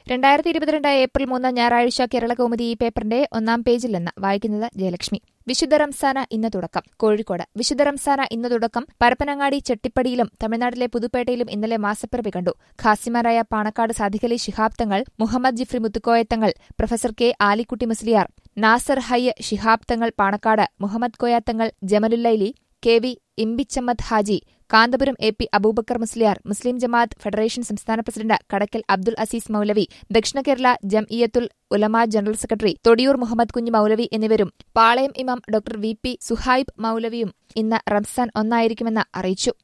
രണ്ടായിരത്തി ഇരുപത്തിരണ്ട് ഏപ്രിൽ മൂന്ന് ഞായറാഴ്ച കേരള കൗമുദി ഈ പേപ്പറിന്റെ ഒന്നാം പേജിൽ നിന്ന് വായിക്കുന്നത് ജയലക്ഷ്മി വിശുദ്ധ റംസാന ഇന്ന് തുടക്കം കോഴിക്കോട് വിശുദ്ധ റംസാന ഇന്ന് തുടക്കം പരപ്പനങ്ങാടി ചെട്ടിപ്പടിയിലും തമിഴ്നാട്ടിലെ പുതുപ്പേട്ടയിലും ഇന്നലെ മാസപ്പിറവി കണ്ടു ഖാസിമാരായ Panakkad Sadiqali Shihab Thangal Muhammad Jifri Muthukoya Thangal professor K Alikutty Musliyar Nasar Hayy Shihab Thangal Panakkad Muhammad Koya Thangal Jamalullaili K V Imbichammad Haji Kanthapuram A P Abubakar Musliyar Muslim Jamaath federation സംസ്ഥാന president Kadakkal Abdul Aziz Moulavi Dakshina Kerala Jamiyathul Ulama general secretary Thodiyoor Muhammad Kunju Moulavi എന്നിവരും പാളയം ഇമാം ഡോക്ടർ വി പി സുഹൈബ് മൌലവിയും ഇന്ന് റംസാൻ ഒന്നായിരിക്കുമെന്ന് അറിയിച്ചു